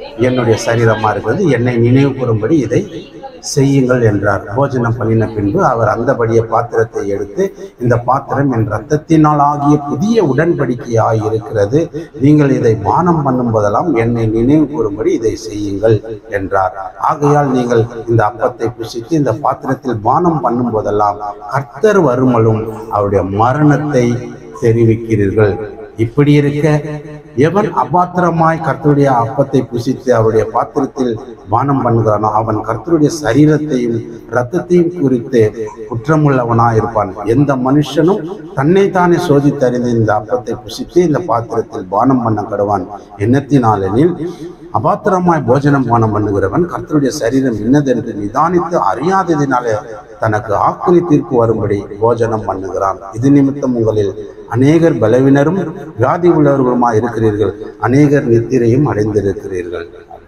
என்னுடைய சரீரமா இருக்கிறது என்னை நினைவு கூறும்படி இதை செய்யுங்கள் என்றார் போஜனம் பண்ணின பின்பு அவர் அந்தபடிய பாத்திரத்தை எடுத்து இந்த பாத்திரம் என் இரத்தத்தினால் ஆகிய புதிய உடன்படிக்கையாய் இருக்கிறது நீங்கள் இதை பானம் பண்ணும் போதெல்லாம் என்னை நினைவு கூறும்படி இதை செய்யுங்கள் என்றார் ஆகையால் நீங்கள் இந்த அப்பத்தை புசித்து இந்த பாத்திரத்தில் பானம் பண்ணும் போதெல்லாம் கர்த்தர் வருமலும் அவருடைய மரணத்தை தெரிவிக்கிறீர்கள் இப்படி இருக்க எவன் அபாத்திரமாய் கர்த்தருடைய அப்பத்தை புசித்து அவருடைய பாத்திரத்தில் பானம் பண்ணுகிறானோ அவன் கர்த்தருடைய சரீரத்தையும் இரத்தத்தையும் குறித்து குற்றமுள்ளவனாய் இருப்பான் எந்த மனுஷனும் தன்னைத்தானே சோதித்தறிந்து இந்த அப்பத்தை புசித்து இந்த பாத்திரத்தில் பானம் பண்ண கடுவான் எண்ணத்தினாலெனில் அபாத்திரமாய் போஜனம் பானம் பண்ணுகிறவன் கர்த்தருடைய சரீரம் இன்னதென்று நிதானித்து அறியாததினாலே தனக்கு ஆக்கிரி தீர்ப்பு வரும்படி போஜனம் பண்ணுகிறான் இது நிமித்தம் உங்களில் அநேகர் பலவினரும் வியாதி உள்ளவர்களுமா இருக்கிறீர்கள் அநேகர் நித்திரையும் அடைந்திருக்கிறீர்கள்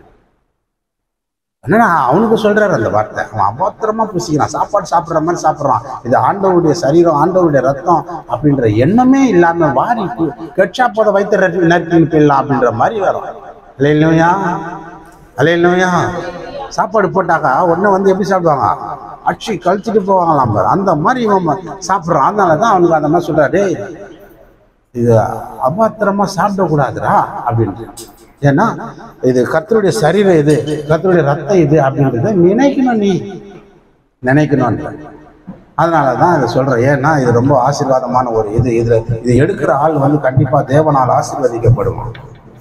என்னன்னா அவனுக்கு சொல்றாரு அந்த வார்த்தை அவன் அபாத்திரமா புசிக்கிறான் சாப்பாடு சாப்பிடுற மாதிரி சாப்பிடுறான் இது ஆண்டவருடைய சரீரம் ஆண்டவருடைய ரத்தம் அப்படின்ற எண்ணமே இல்லாம வாரி கெட்சா போத வைத்த நறுக்கின்னு போயிடலாம் அப்படின்ற மாதிரி வரும் அலையிலையா அலையிலையா சாப்பாடு போட்டாக்கா உடனே வந்து எப்படி சாப்பிடுவாங்க அடிச்சு கழிச்சிட்டு போவாங்களாம் பாரு அந்த மாதிரி இவன் சாப்பிட்றான் அதனால தான் அவனுக்கு அந்த மாதிரி சொல்றாரு "டேய், இது அபாத்திரமா சாப்பிடக்கூடாதுடா அப்படின்ட்டு ஏன்னா இது கர்த்தருடைய சரீரம் இது கர்த்தருடைய ரத்தம் இது அப்படின்றத நினைக்கணும் நீ நினைக்கணும்ன்ற அதனால தான் இதை சொல்கிறேன் ஏன்னா இது ரொம்ப ஆசீர்வாதமான ஒரு இது இதில் இது எடுக்கிற ஆள் வந்து கண்டிப்பாக தேவனால் ஆசீர்வதிக்கப்படுவான்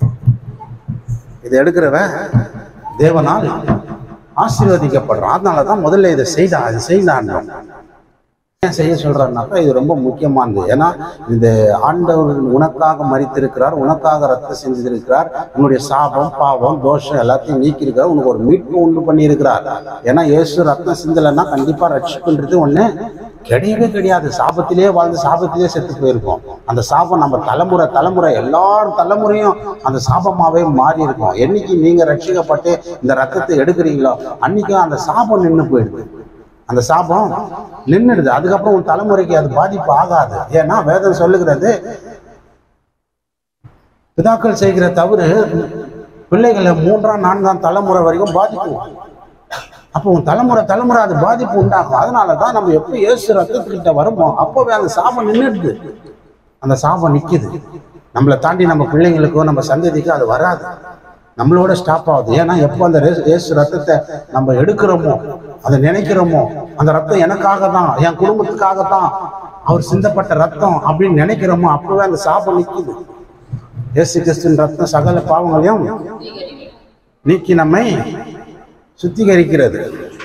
இதை எடுக்கிறவன் தேவனால் ஆசீர்வதிக்கப்படுறான் அதனால தான் முதல்ல இதை செய்தா இது செய்தான் ஏன் செய்ய சொல்றாருனாக்கா இது ரொம்ப முக்கியமானது ஏன்னா இந்த ஆண்டவர் உனக்காக மறித்திருக்கிறார் உனக்காக ரத்தம் செஞ்சிருக்கிறார் உன்னுடைய சாபம் பாவம் தோஷம் எல்லாத்தையும் நீக்கியிருக்கிறார் உனக்கு ஒரு மீட்பு உண்டு பண்ணியிருக்கிறார் ஏன்னா இயேசு ரத்தம் சிந்தலைன்னா கண்டிப்பா ரட்சிப்புன்றது ஒண்ணு கிடையவே கிடையாது சாபத்திலே வாழ்ந்து சாபத்திலே செத்து போயிருக்கோம் அந்த சாபம் நம்ம தலைமுறை தலைமுறை எல்லாரும் தலைமுறையும் அந்த சாபமாவே மாறி இருக்கும் என்னைக்கு நீங்க ரட்சிக்கப்பட்டு இந்த ரத்தத்தை எடுக்கிறீங்களோ அன்னைக்கு அந்த சாபம் நின்று போயிடுது அந்த சாபம் நின்றுடுது அதுக்கப்புறம் உன் தலைமுறைக்கு அது பாதிப்பு ஆகாது ஏன்னா வேதம் சொல்லுகிறது பிதாக்கள் செய்கிற தவறு பிள்ளைகளை மூன்றாம் நான்காம் தலைமுறை வரைக்கும் பாதிக்கும் அப்போ உன் தலைமுறை தலைமுறை அது பாதிப்பு உண்டாகும் அதனால தான் நம்ம எப்போ இயேசு ரத்தத்துக்கிட்ட வருமோ அப்போவே அந்த சாபம் நின்றுடுது அந்த சாபம் நிற்கிது நம்மளை தாண்டி நம்ம பிள்ளைங்களுக்கோ நம்ம சந்ததிக்கோ அது வராது நம்மளோட ஸ்டாப் ஆகுது ஏன்னா எப்போ அந்த ரே- இயேசு ரத்தத்தை நம்ம எடுக்கிறோமோ அதை நினைக்கிறோமோ அந்த ரத்தம் எனக்காக தான் என் குடும்பத்துக்காக தான் அவர் சிந்தப்பட்ட ரத்தம் அப்படின்னு நினைக்கிறோமோ அப்பவே அந்த சாபம் நிற்குது இயேசு கிறிஸ்துவின் ரத்தம் சகல பாவங்களையும் நீக்கி நம்மை சுத்திகரிக்கிறது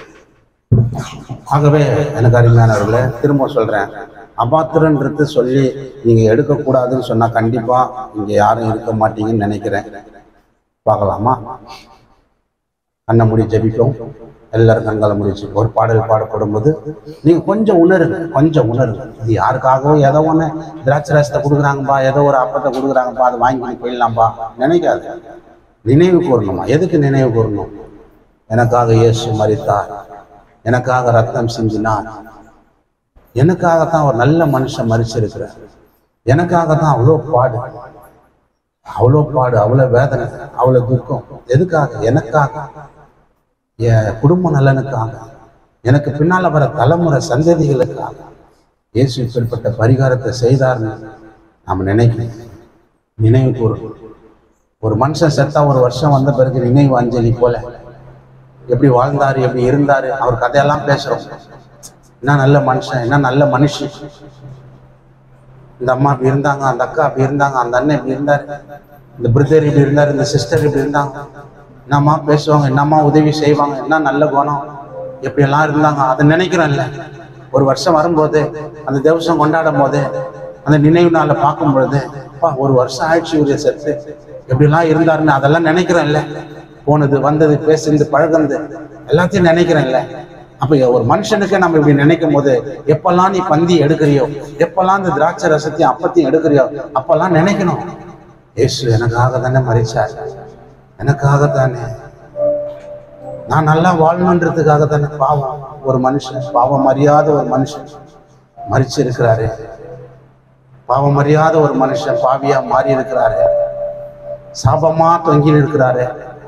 ஆகவே எனக்கு அருமையானவர்களே திரும்ப சொல்றேன் அபாத்திரன்றது சொல்லி நீங்க எடுக்கக்கூடாதுன்னு சொன்னா கண்டிப்பா இங்க யாரும் இருக்க மாட்டீங்கன்னு நினைக்கிறேன் பார்க்கலாமா கண்ணை முடி ஜெபிக்கும் எல்லாரும் கண்களை முடிச்சு ஒரு பாடல் பாடப்படும் போது நீங்க கொஞ்சம் உணருங்க கொஞ்சம் உணருங்க இது யாருக்காகவும் ஏதோ ஒன்று திராட்சை ரசத்தை கொடுக்குறாங்கப்பா ஏதோ ஒரு அப்பத்தை கொடுக்குறாங்கப்பா அதை வாங்கி போயிடலாம்ப்பா நினைக்காது நினைவு கூறணுமா எதுக்கு நினைவு கூறணும் எனக்காக இயேசு மரித்தார் எனக்காக ரத்தம் சிந்தினார் எனக்காகத்தான் ஒரு நல்ல மனுஷன் மறிச்சிருக்கிறார் எனக்காகத்தான் அவ்வளோ பாடு அவ்வளோ பாடு அவ்வளோ வேதனை அவ்வளோ துக்கம் எதுக்காக எனக்காக என் குடும்ப நலனுக்காக எனக்கு பின்னால வர தலைமுறை சந்ததிகளுக்காக இயேசு இப்படிப்பட்ட பரிகாரத்தை செய்தார்னு நாம் நினைக்கணும் நினைவு கூறணும் ஒரு மனுஷன் செத்தா ஒரு வருஷம் வந்த பிறகு நினைவு அஞ்சலி போல எப்படி வாழ்ந்தாரு எப்படி இருந்தாரு அவர் கதையெல்லாம் பேசுறோம் என்ன நல்ல மனுஷன் என்ன நல்ல மனுஷி இந்த அம்மா இப்படி இருந்தாங்க அந்த அக்கா அப்படி இருந்தாங்க அந்த அண்ணன் இப்படி இருந்தாரு இந்த பிரதர் இப்படி இருந்தாரு இந்த சிஸ்டர் இப்படி இருந்தாங்க என்னம்மா பேசுவாங்க என்னம்மா உதவி செய்வாங்க என்ன நல்ல குணம் எப்படியெல்லாம் இருந்தாங்க அதை நினைக்கிறோம்ல ஒரு வருஷம் வரும்போது அந்த தேவசம் கொண்டாடும் போது அந்த நினைவு நாளை பார்க்கும் பொழுது அப்பா ஒரு வருஷம் ஆயிடுச்சு இவரு செத்து எப்படிலாம் இருந்தாருன்னு அதெல்லாம் நினைக்கிறேன்ல போனது வந்தது பேசுனது பழகுனது எல்லாத்தையும் நினைக்கிறேன்ல அப்ப ஒரு மனுஷனுக்கு நம்ம இப்படி நினைக்கும் போது எப்பெல்லாம் நீ பந்தி எடுக்கிறியோ எப்பெல்லாம் இந்த திராட்சை ரசத்தையும் அப்பத்தையும் எடுக்கிறியோ அப்பெல்லாம் நினைக்கணும் இயேசு எனக்காக தானே மறிச்சார் எனக்காக தானே நான் நல்லா வாழணுன்றதுக்காக தானே பாவம் ஒரு மனுஷன் பாவம் அறியாத ஒரு மனுஷன் மறிச்சு இருக்கிறாரு பாவம் அறியாத ஒரு மனுஷன் பாவியா மாறி இருக்கிறாரு சாபமா தொங்கி இருக்கிறாரு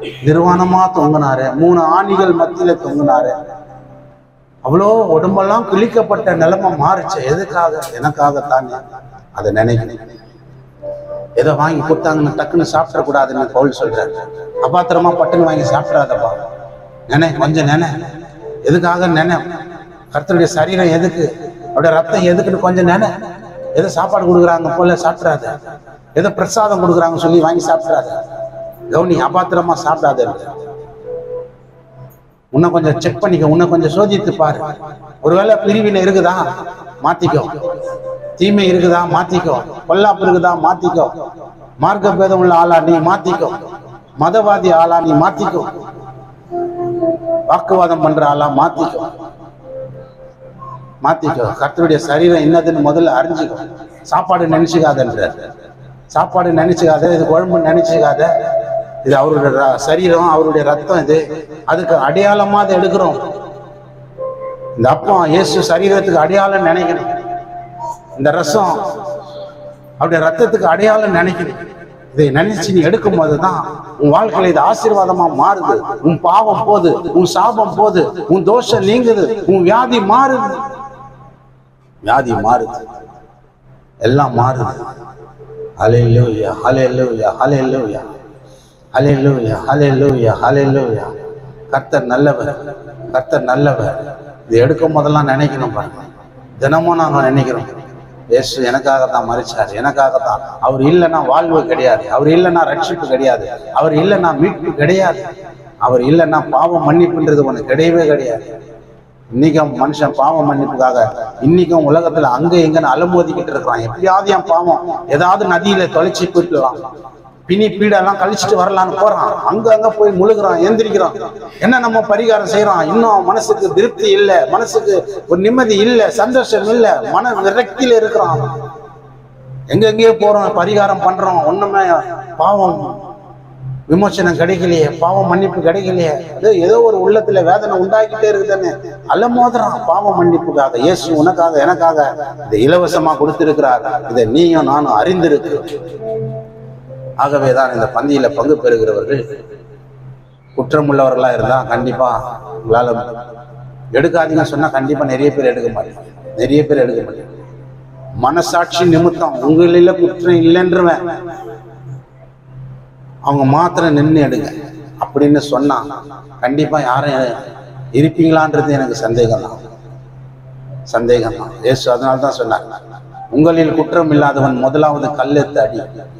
நிர்வாணமா தொங்கினாரு மூணு ஆணிகள் மத்தியில தொங்கினாரு அவ்வளோ உடம்பெல்லாம் கிழிக்கப்பட்ட நிலைமை மாறுச்சு எதுக்காக எனக்காகத்தானே அதை நினைக்கணும் ஏதோ வாங்கி கொடுத்தாங்கன்னு டக்குன்னு சாப்பிடக்கூடாதுன்னு பவுல் சொல்றாரு அபாத்திரமா பட்டுன்னு வாங்கி சாப்பிடாதப்பா நினை கொஞ்சம் நினை எதுக்காக நினை கர்த்தருடைய சரீரம் எதுக்கு அவருடைய ரத்தம் எதுக்குன்னு கொஞ்சம் நினை எதோ சாப்பாடு கொடுக்குறாங்க போல சாப்பிடாத ஏதோ பிரசாதம் கொடுக்குறாங்க சொல்லி வாங்கி சாப்பிடாத கவுனி அபாத்திரமா சாப்பிடாத உன்னை கொஞ்சம் செக் பண்ணிக்க உன்னை கொஞ்சம் சோதித்து பாரு ஒருவேளை பிரிவினை இருக்குதா மாத்திக்கோ தீமை இருக்குதா மாத்திக்கோ பொல்லாப்பு இருக்குதா மாத்திக்கோ மார்க்க பேதம் உள்ள ஆளா நீ மாத்திக்கோ மதவாதி ஆளா நீ மாத்திக்கோ வாக்குவாதம் பண்ற ஆளா மாத்திக்கோ மாத்திக்கோ கர்த்தருடைய சரீரம் என்னதுன்னு முதல்ல அறிஞ்சுக்கோ சாப்பாடு நினைச்சுக்காதன்றார் சாப்பாடு நினைச்சுக்காத இது குழம்பு நினைச்சுக்காத இது அவருடைய ர- சரீரம் அவருடைய ரத்தம் இது அதுக்கு அடையாளமா அதை எடுக்கிறோம் இந்த அப்பம் இயேசு சரீரத்துக்கு அடையாளம் நினைக்கணும் இந்த ரசம் அவருடைய ரத்தத்துக்கு அடையாளம் நினைக்கணும் இதை நினைச்சு நீ எடுக்கும் போதுதான் உன் வாழ்க்கையில இது ஆசீர்வாதமா மாறுது உன் பாவம் போது உன் சாபம் போது உன் தோஷம் நீங்குது உன் வியாதி மாறுது வியாதி மாறுது எல்லாம் மாறுது ஹalleluya ஹalleluya ஹalleluya ஹalleluya ஹalleluya ஹalleluya கர்த்தர் நல்லவர் கர்த்தர் நல்லவர் இது எடுக்கும் போதெல்லாம் நினைக்கணும் பாருங்க தினமும் நாங்கள் நினைக்கிறோம் இயேசு எனக்காக தான் மறிச்சார் எனக்காக தான் அவர் இல்லைன்னா வாழ்வு கிடையாது அவர் இல்லைன்னா ரட்சிப்பு கிடையாது அவர் இல்லைன்னா மீட்பு கிடையாது அவர் இல்லைன்னா பாவம் மன்னிப்புன்றது ஒன்று கிடையவே கிடையாது இன்னைக்கும் மனுஷன் பாவம் மன்னிப்புக்காக இன்னைக்கும் உலகத்துல அங்க எங்கன்னு அலமோதிக்கிட்டு இருக்கிறான் எப்படியாவது என் பாவம் ஏதாவது நதியில தொலைச்சி போயிட்டுலாம் பிணி பீடெல்லாம் கழிச்சிட்டு வரலான்னு போறான் அங்க அங்க போய் முழுகுறான் எந்திரிக்கிறான் என்ன நம்ம பரிகாரம் செய்யறோம் இன்னும் மனசுக்கு திருப்தி இல்ல மனசுக்கு ஒரு நிம்மதி இல்ல சந்தோஷம் இல்ல மன விரக்தியில இருக்கிறான் எங்க எங்கேயோ போறோம் பரிகாரம் பண்றோம் ஒண்ணுமே பாவம் விமோசனம் கிடைக்கலையே பாவம் மன்னிப்பு கிடைக்கலையே ஏதோ ஏதோ ஒரு உள்ளத்துல வேதனை உண்டாக்கிட்டே இருக்குதுன்னு அலமோதுறான் பாவம் மன்னிப்புக்காக இயேசு உனக்காக எனக்காக இதை இலவசமா கொடுத்திருக்கிறார் இதை நீயும் நானும் அறிந்திருக்கிறோம் ஆகவே தான் இந்த பந்தியில பங்கு பெறுகிறவர்கள் குற்றமுள்ளவர்களா இருந்தா கண்டிப்பா உங்களால எடுக்காதீங்க சொன்னா கண்டிப்பா நிறைய பேர் எடுக்க மாட்டீங்க நிறைய பேர் எடுக்க மாட்டீங்க மனசாட்சி நிமித்தம் உங்களில குற்றம் இல்லைன்றவன் அவங்க மாத்திரம் நின்று எடுங்க அப்படின்னு சொன்னா கண்டிப்பா யாரும் இருப்பீங்களான்றது எனக்கு சந்தேகம் தான் சந்தேகம் தான் ஏசு அதனால தான் சொன்னார் உங்களில் குற்றம் இல்லாதவன் முதலாவது கல்லெத்து அடி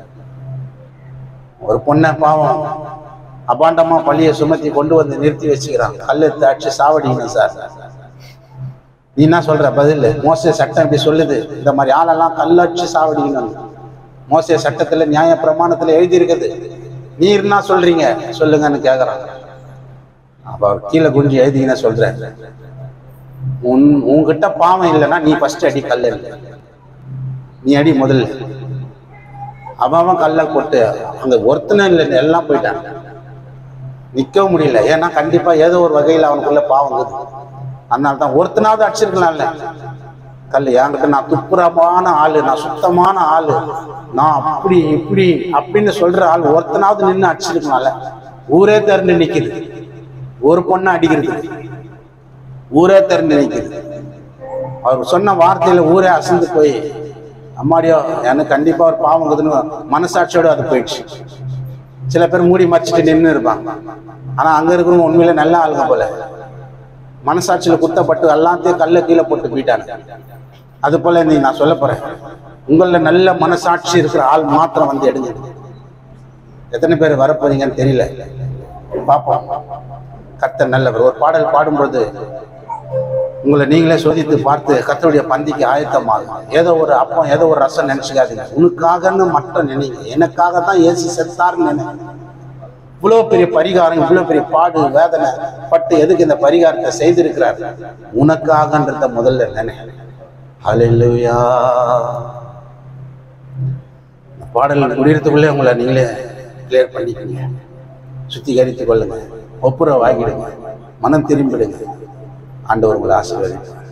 ஒரு பொண்ணை பாவம் அபாண்டமா பழிய சுமத்தி கொண்டு வந்து நிறுத்தி வச்சுக்கிறான் கல்லெத்து அடிச்சு சாவடிக்கணும் சார் நீ என்ன சொல்ற பதில் மோசே சட்டம் இப்படி சொல்லுது இந்த மாதிரி ஆளெல்லாம் கல்லடிச்சு சாவடிக்கணும் மோசே சட்டத்துல நியாய பிரமாணத்துல எழுதி இருக்குது நீர் என்ன சொல்றீங்க சொல்லுங்கன்னு கேக்குறான் அப்ப அவர் கீழே குஞ்சு எழுதிங்கன்னு சொல்றேன் உன் உன்கிட்ட பாவம் இல்லைன்னா நீ ஃபர்ஸ்ட் அடி கல்ல நீ அடி முதல்ல அவன் அவன் கல்லை போட்டு அங்க ஒருத்தனும் இல்லை எல்லாம் போயிட்டான் நிக்கவும் முடியல ஏன்னா கண்டிப்பா ஏதோ ஒரு வகையில் அவனுக்குள்ள பாவம் இருக்குது அதனால தான் ஒருத்தனாவது அடிச்சிருக்கலாம்ல கல் என்கிட்ட நான் துப்புரமான ஆளு நான் சுத்தமான ஆளு நான் அப்படி இப்படி அப்படின்னு சொல்ற ஆள் ஒருத்தனாவது நின்று அடிச்சிருக்கலாம்ல ஊரே திரண்டு நிக்குது ஒரு பொண்ணை அடிக்கிறது ஊரே திரண்டு நிக்குது அவர் சொன்ன வார்த்தையில ஊரே அசந்து போய் அம்மாடியோ எனக்கு கண்டிப்பா ஒரு பாவம் இருக்குதுன்னு மனசாட்சியோட அது போயிடுச்சு சில பேர் மூடி மறைச்சிட்டு நின்று இருப்பாங்க ஆனா அங்க இருக்கிறவங்க உண்மையில நல்ல ஆளுங்க போல மனசாட்சியில குத்தப்பட்டு எல்லாத்தையும் கல்ல கீழே போட்டு போயிட்டாங்க அது போல நீ நான் சொல்ல போறேன் உங்கள நல்ல மனசாட்சி இருக்கிற ஆள் மாத்திரம் வந்து எடுங்க எத்தனை பேர் வரப்போறீங்கன்னு தெரியல பார்ப்போம் கர்த்தர் நல்லவர் ஒரு பாடல் பாடும்பொழுது உங்களை நீங்களே சோதித்து பார்த்து கர்த்தருடைய பந்திக்கு ஆயத்தமாகும் ஏதோ ஒரு அப்பம் ஏதோ ஒரு ரசம் நினைச்சுக்காதீங்க உனக்காகன்னு மட்டும் நினைங்க எனக்காக தான் ஏசி செத்தாருன்னு நினைங்க இவ்வளோ பெரிய பரிகாரம் இவ்வளோ பெரிய பாடு வேதனை பட்டு எதுக்கு இந்த பரிகாரத்தை செய்திருக்கிறார் உனக்காகன்றத முதல்ல நினை ஹalleluya இந்த பாடல் முடியறதுக்குள்ளே உங்களை நீங்களே கிளியர் பண்ணிக்கங்க சுத்திகரித்துக் கொள்ளுங்க ஒப்புரவு வாங்கிடுங்க மனம் திரும்பிடுங்க ஆண்டவர் உங்களை ஆசீர்வதிப்பார்